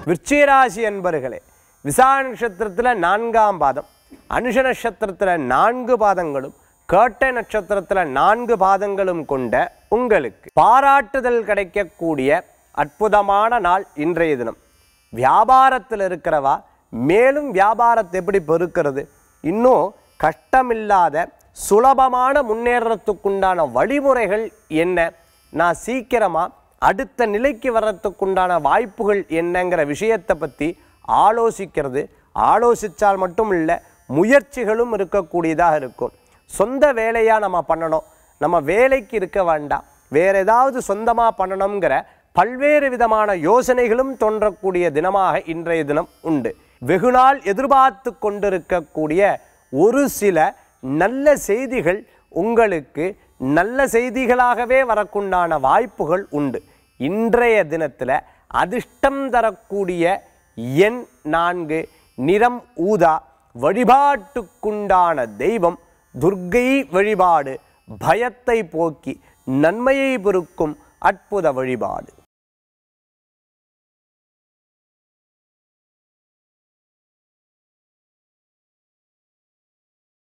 விருச்சிகராசி அன்பர்களே விசா நட்சத்திரத்தில் நான்காம் பாதம் அனுஷ நட்சத்திரத்தில் நான்கு பாதங்களும் கேட்டை நட்சத்திரத்தில் நான்கு பாதங்களும் கொண்ட உங்களுக்கு பாராட்டுதல் கிடைக்கக்கூடிய அற்புதமான நாள் இன்றைய தினம் வியாபாரத்தில் இருக்கிறவா மேலும் வியாபாரத்தை எப்படி பெருக்கிறது இன்னும் கஷ்டமில்லாத சுலபமான முன்னேறத்துக்குண்டான வழிமுறைகள் என்ன நான் சீக்கிரமாக அடுத்த நிலைக்கு வர்றதுக்குண்டான வாய்ப்புகள் என்னங்கிற விஷயத்தை பற்றி ஆலோசிக்கிறது ஆலோசித்தால் மட்டும் இல்லை முயற்சிகளும் இருக்கக்கூடியதாக இருக்கும் சொந்த வேலையாக நம்ம பண்ணணும் நம்ம வேலைக்கு இருக்க வேண்டாம் வேற ஏதாவது சொந்தமாக பண்ணணுங்கிற பல்வேறு விதமான யோசனைகளும் தோன்றக்கூடிய தினமாக இன்றைய தினம் உண்டு வெகுநாள் எதிர்பார்த்து கொண்டிருக்கக்கூடிய ஒரு சில நல்ல செய்திகள் உங்களுக்கு நல்ல செய்திகளாகவே வரக்குண்டான வாய்ப்புகள் உண்டு இன்றைய தினத்தில் அதிர்ஷ்டம் தரக்கூடிய எண் நான்கு நிறம் ஊதா வழிபாட்டுக்குண்டான தெய்வம் துர்க்கை வழிபாடு பயத்தை போக்கி நன்மையை பெருக்கும் அற்புத வழிபாடு